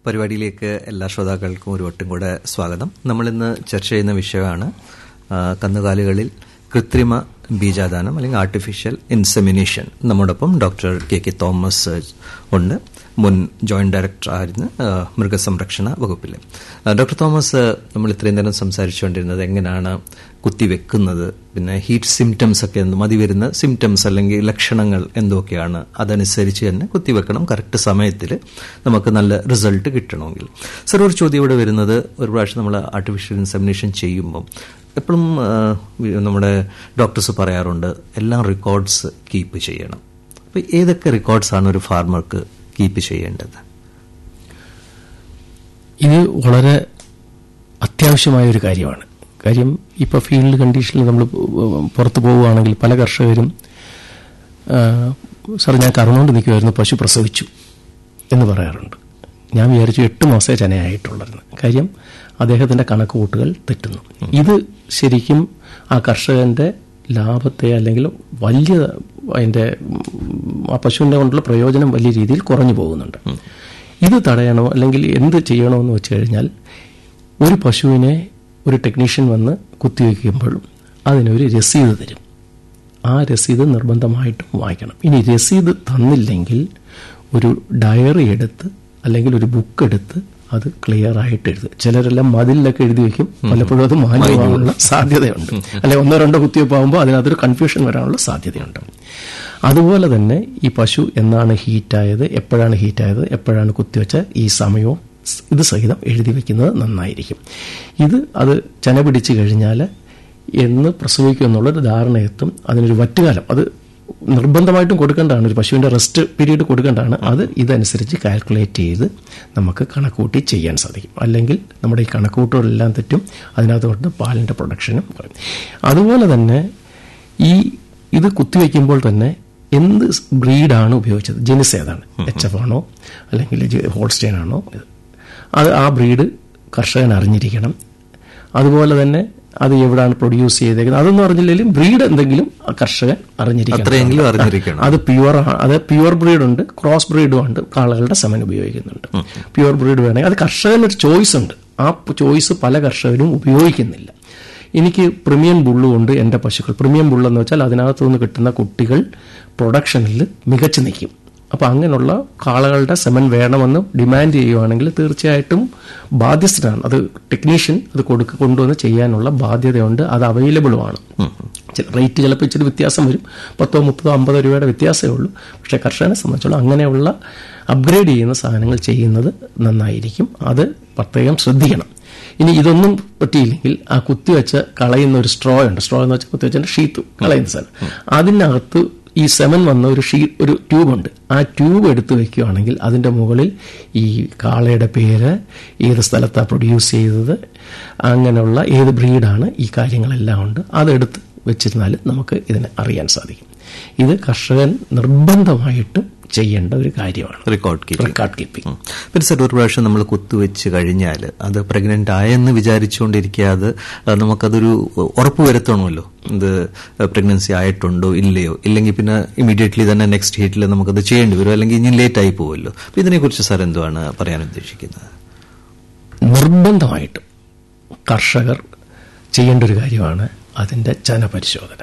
പരിപാടിയിലേക്ക് എല്ലാ ശ്രോതാക്കൾക്കും ഒരു വട്ടം കൂടെ സ്വാഗതം നമ്മളിന്ന് ചർച്ച ചെയ്യുന്ന വിഷയമാണ് ആ, കന്നുകാലികളിൽ കൃത്രിമ ബീജാദാനം അല്ലെങ്കിൽ ആർട്ടിഫിഷ്യൽ ഇൻസെമിനേഷൻ നമ്മോടൊപ്പം ഡോക്ടർ കെ കെ തോമസ് ഉണ്ട് മുൻ ജോയിന്റ് ഡയറക്ടർ ആയിരുന്നു ആ, മൃഗസംരക്ഷണ വകുപ്പിൽ ആ, ഡോക്ടർ തോമസ് നമ്മൾ ഇത്രയും നേരം സംസാരിച്ചുകൊണ്ടിരുന്നത് എങ്ങനെയാണ് കുത്തിവെക്കുന്നത് പിന്നെ ഹീറ്റ് സിംറ്റംസ് ഒക്കെ എന്ത് മതി വരുന്ന സിംറ്റംസ് അല്ലെങ്കിൽ ലക്ഷണങ്ങൾ എന്തൊക്കെയാണ് അതനുസരിച്ച് തന്നെ കുത്തിവെക്കണം കറക്റ്റ് സമയത്തിൽ നമുക്ക് നല്ല റിസൾട്ട് കിട്ടണമെങ്കിൽ സർ ഒരു ചോദ്യം ഇവിടെ വരുന്നത് ഒരു പ്രാവശ്യം നമ്മൾ ആർട്ടിഫിഷ്യൽ ഇൻസെമിനേഷൻ ചെയ്യുമ്പം എപ്പോഴും നമ്മുടെ ഡോക്ടേഴ്സ് പറയാറുണ്ട് എല്ലാം റെക്കോർഡ്സ് കീപ്പ് ചെയ്യണം അപ്പോൾ ഏതൊക്കെ റെക്കോർഡ്സ് ആണ് ഒരു ഫാർമർക്ക് കീപ്പ് ചെയ്യേണ്ടത് ഇത് വളരെ അത്യാവശ്യമായ ഒരു കാര്യമാണ് കാര്യം ഇപ്പോൾ ഫീൽഡ് കണ്ടീഷനിൽ നമ്മൾ പുറത്ത് പോവുകയാണെങ്കിൽ പല കർഷകരും ആ, സാർ ഞാൻ കറന്നുകൊണ്ട് നിൽക്കുമായിരുന്നു പശു പ്രസവിച്ചു എന്ന് പറയാറുണ്ട് ഞാൻ വിചാരിച്ചു എട്ട് മാസമേ ചനയായിട്ടുള്ളായിരുന്നു കാര്യം അദ്ദേഹത്തിന്റെ കണക്കുകൂട്ടുകൾ തെറ്റുന്നു ഇത് ശരിക്കും ആ കർഷകന്റെ ലാഭത്തെ അല്ലെങ്കിൽ വലിയ അതിന്റെ ഉം, ആ പശുവിന്റെ കൊണ്ടുള്ള പ്രയോജനം വലിയ രീതിയിൽ കുറഞ്ഞു പോകുന്നുണ്ട് ഇത് തടയണോ അല്ലെങ്കിൽ എന്ത് ചെയ്യണമെന്ന് വെച്ച് കഴിഞ്ഞാൽ ഒരു പശുവിനെ ഒരു ടെക്നീഷ്യൻ വന്ന് കുത്തിവെക്കുമ്പോഴും അതിനൊരു രസീത് തരും ആ രസീത് നിർബന്ധമായിട്ടും വായിക്കണം ഇനി രസീത് തന്നില്ലെങ്കിൽ ഒരു ഡയറി എടുത്ത് അല്ലെങ്കിൽ ഒരു ബുക്ക് എടുത്ത് അത് ക്ലിയർ ആയിട്ട് എഴുതുക ചിലരെല്ലാം മതിലൊക്കെ എഴുതി വെക്കും പലപ്പോഴും അത് മാഞ്ഞു പോകാനുള്ള സാധ്യതയുണ്ട് അല്ലെ ഒന്നോ രണ്ടോ കുത്തിവെപ്പാകുമ്പോൾ അതിനകത്തൊരു കൺഫ്യൂഷൻ വരാനുള്ള സാധ്യതയുണ്ട് അതുപോലെ തന്നെ ഈ പശു എന്നാണ് ഹീറ്റായത് എപ്പോഴാണ് ഹീറ്റായത് എപ്പോഴാണ് കുത്തിവെച്ച ഈ സമയവും സ് ഇത് സഹിതം എഴുതി വെക്കുന്നത് നന്നായിരിക്കും ഇത് അത് ചന പിടിച്ചു കഴിഞ്ഞാൽ എന്ന് പ്രസവിക്കും എന്നുള്ളൊരു ധാരണയെത്തും അതിനൊരു വറ്റുകാലം അത് നിർബന്ധമായിട്ടും കൊടുക്കേണ്ടതാണ് ഒരു പശുവിന്റെ റെസ്റ്റ് പീരീഡ് കൊടുക്കേണ്ടതാണ് അത് ഇതനുസരിച്ച് കാൽക്കുലേറ്റ് ചെയ്ത് നമുക്ക് കണക്കൂട്ടി ചെയ്യാൻ സാധിക്കും അല്ലെങ്കിൽ നമ്മുടെ ഈ കണക്കൂട്ടുകളെല്ലാം തെറ്റും അതിനകത്ത് കൊണ്ട് പാലിന്റെ പ്രൊഡക്ഷനും കുറയും അതുപോലെ തന്നെ ഈ ഇത് കുത്തിവെക്കുമ്പോൾ തന്നെ എന്ത് ബ്രീഡാണ് ഉപയോഗിച്ചത് ജനിസ് ഏതാണ് എച്ച് എഫ് ആണോ അല്ലെങ്കിൽ ഹോൾസ്റ്റൈൻ ആണോ ഇത് അത് ആ ബ്രീഡ് കർഷകൻ അറിഞ്ഞിരിക്കണം അതുപോലെ തന്നെ അത് എവിടാണ് പ്രൊഡ്യൂസ് ചെയ്തേക്കുന്നത് അതൊന്നും അറിഞ്ഞില്ലെങ്കിലും ബ്രീഡ് എന്തെങ്കിലും ആ കർഷകൻ അറിഞ്ഞിരിക്കണം അത്രയെങ്കിലും അറിഞ്ഞിരിക്കണം അത് പ്യുവർ അത് പ്യുവർ ബ്രീഡ് ഉണ്ട് ക്രോസ് ബ്രീഡും ഉണ്ട് കാളകളുടെ സെമൻ ഉപയോഗിക്കുന്നുണ്ട് പ്യുവർ ബ്രീഡ് വേണമെങ്കിൽ അത് കർഷകന് ഒരു ചോയ്സ് ഉണ്ട് ആ ചോയ്സ് പല കർഷകരും ഉപയോഗിക്കുന്നില്ല എനിക്ക് പ്രീമിയം ബുള്ളും ഉണ്ട് എൻ്റെ പശുക്കൾ പ്രീമിയം ബുള്ളെന്ന് വെച്ചാൽ അതിനകത്തു നിന്ന് കിട്ടുന്ന കുട്ടികൾ പ്രൊഡക്ഷനിൽ മികച്ചു നിൽക്കും അപ്പോൾ അങ്ങനെയുള്ള കാളകളുടെ സെമൻ വേണമെന്ന് ഡിമാൻഡ് ചെയ്യുവാണെങ്കിൽ തീർച്ചയായിട്ടും ബാധ്യസ്ഥനാണ് അത് ടെക്നീഷ്യൻ അത് കൊടുക്ക കൊണ്ടുവന്ന് ചെയ്യാനുള്ള ബാധ്യതയുണ്ട് അത് അവൈലബിളുമാണ് ചില റേറ്റ് ചിലപ്പോൾ ഇച്ചിരി വ്യത്യാസം വരും പത്തോ മുപ്പതോ അമ്പതോ രൂപയുടെ വ്യത്യാസമേ ഉള്ളൂ പക്ഷേ കർഷകനെ സംബന്ധിച്ചോളം അങ്ങനെയുള്ള അപ്ഗ്രേഡ് ചെയ്യുന്ന സാധനങ്ങൾ ചെയ്യുന്നത് നന്നായിരിക്കും അത് പ്രത്യേകം ശ്രദ്ധിക്കണം ഇനി ഇതൊന്നും പറ്റിയില്ലെങ്കിൽ ആ കുത്തിവെച്ച് കളയുന്ന ഒരു സ്ട്രോ ഉണ്ട് സ്ട്രോ എന്ന് വെച്ചാൽ കുത്തിവെച്ചതിന്റെ ഷീത്ത് കളയുന്ന സാധനം അതിനകത്ത് ഈ സെമൻ വന്ന ഒരു ഷീ ഒരു ട്യൂബുണ്ട് ആ ട്യൂബ് എടുത്ത് വെക്കുകയാണെങ്കിൽ അതിന്റെ മുകളിൽ ഈ കാളയുടെ പേര് ഏത് സ്ഥലത്താണ് പ്രൊഡ്യൂസ് ചെയ്തത് അങ്ങനെയുള്ള ഏത് ബ്രീഡാണ് ഈ കാര്യങ്ങളെല്ലാം ഉണ്ട് അതെടുത്ത് വെച്ചിരുന്നാൽ നമുക്ക് ഇതിനെ അറിയാൻ സാധിക്കും ഇത് കർഷകൻ നിർബന്ധമായിട്ടും ചെയ്യേണ്ട ഒരു കാര്യമാണ് റെക്കോർഡ് കീപ്പിംഗ് റെക്കോർഡ് കീപ്പിംഗ് പിന്നെ സാർ ഒരു പ്രാവശ്യം നമ്മൾ കുത്തുവെച്ച് കഴിഞ്ഞാൽ അത് പ്രഗ്നന്റ് ആയെന്ന് വിചാരിച്ചുകൊണ്ടിരിക്കാതെ ആ, നമുക്കതൊരു ഉറപ്പ് വരുത്തണമല്ലോ ഇത് പ്രഗ്നൻസി ആയിട്ടുണ്ടോ ഇല്ലയോ ഇല്ലെങ്കിൽ പിന്നെ ഇമീഡിയറ്റ്ലി തന്നെ നെക്സ്റ്റ് ഹീറ്റിൽ നമുക്കത് ചെയ്യേണ്ടി വരും അല്ലെങ്കിൽ ഇനി ലേറ്റ് ആയി പോകുമല്ലോ അപ്പൊ ഇതിനെക്കുറിച്ച് സാർ എന്തുവാണ് പറയാൻ ഉദ്ദേശിക്കുന്നത് നിർബന്ധമായിട്ടും കർഷകർ ചെയ്യേണ്ട ഒരു കാര്യമാണ് അതിന്റെ ചന പരിശോധന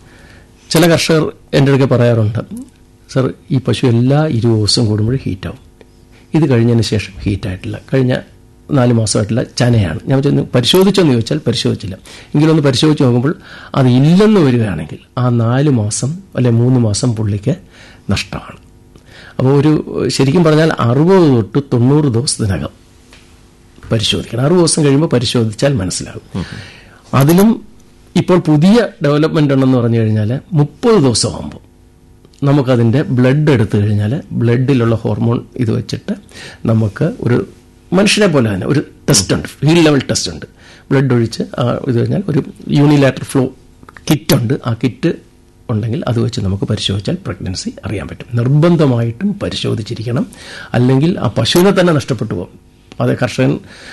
ചില കർഷകർ എൻ്റെ അടുക്കെ പറയാറുണ്ട് സർ ഈ പശു എല്ലാ ഇരുപത് ദിവസം കൂടുമ്പോഴും ഹീറ്റാവും ഇത് കഴിഞ്ഞതിന് ശേഷം ഹീറ്റായിട്ടില്ല കഴിഞ്ഞ നാല് മാസമായിട്ടുള്ള ചനയാണ് ഞാൻ ചെന്ന് പരിശോധിച്ചെന്ന് ചോദിച്ചാൽ പരിശോധിച്ചില്ല എങ്കിലൊന്ന് പരിശോധിച്ച് നോക്കുമ്പോൾ അത് ഇല്ലെന്ന് വരികയാണെങ്കിൽ ആ നാല് മാസം അല്ലെ മൂന്ന് മാസം പുള്ളിക്ക് നഷ്ടമാണ് അപ്പോൾ ഒരു ശരിക്കും പറഞ്ഞാൽ അറുപത് തൊട്ട് തൊണ്ണൂറ് ദിവസത്തിനകം പരിശോധിക്കണം അറുപത് ദിവസം കഴിയുമ്പോൾ പരിശോധിച്ചാൽ മനസ്സിലാകും അതിലും ഇപ്പോൾ പുതിയ ഡെവലപ്മെന്റ് ഉണ്ടെന്ന് പറഞ്ഞു കഴിഞ്ഞാൽ മുപ്പത് ദിവസമാകുമ്പോൾ നമുക്കതിൻ്റെ ബ്ലഡ് എടുത്തു കഴിഞ്ഞാൽ ബ്ലഡിലുള്ള ഹോർമോൺ ഇത് വെച്ചിട്ട് നമുക്ക് ഒരു മനുഷ്യനെ പോലെ തന്നെ ഒരു ടെസ്റ്റ് ഉണ്ട് ഫീൽഡ് ലെവൽ ടെസ്റ്റ് ഉണ്ട് ബ്ലഡ് ഒഴിച്ച് ആ ഇത് കഴിഞ്ഞാൽ ഒരു യൂണിലാറ്റർ ഫ്ലോ കിറ്റ് ഉണ്ട് ആ കിറ്റ് ഉണ്ടെങ്കിൽ അത് വെച്ച് നമുക്ക് പരിശോധിച്ചാൽ പ്രഗ്നൻസി അറിയാൻ പറ്റും നിർബന്ധമായിട്ടും പരിശോധിച്ചിരിക്കണം അല്ലെങ്കിൽ ആ പശുവിനെ തന്നെ നഷ്ടപ്പെട്ടു പോകും അത് കർഷകൻ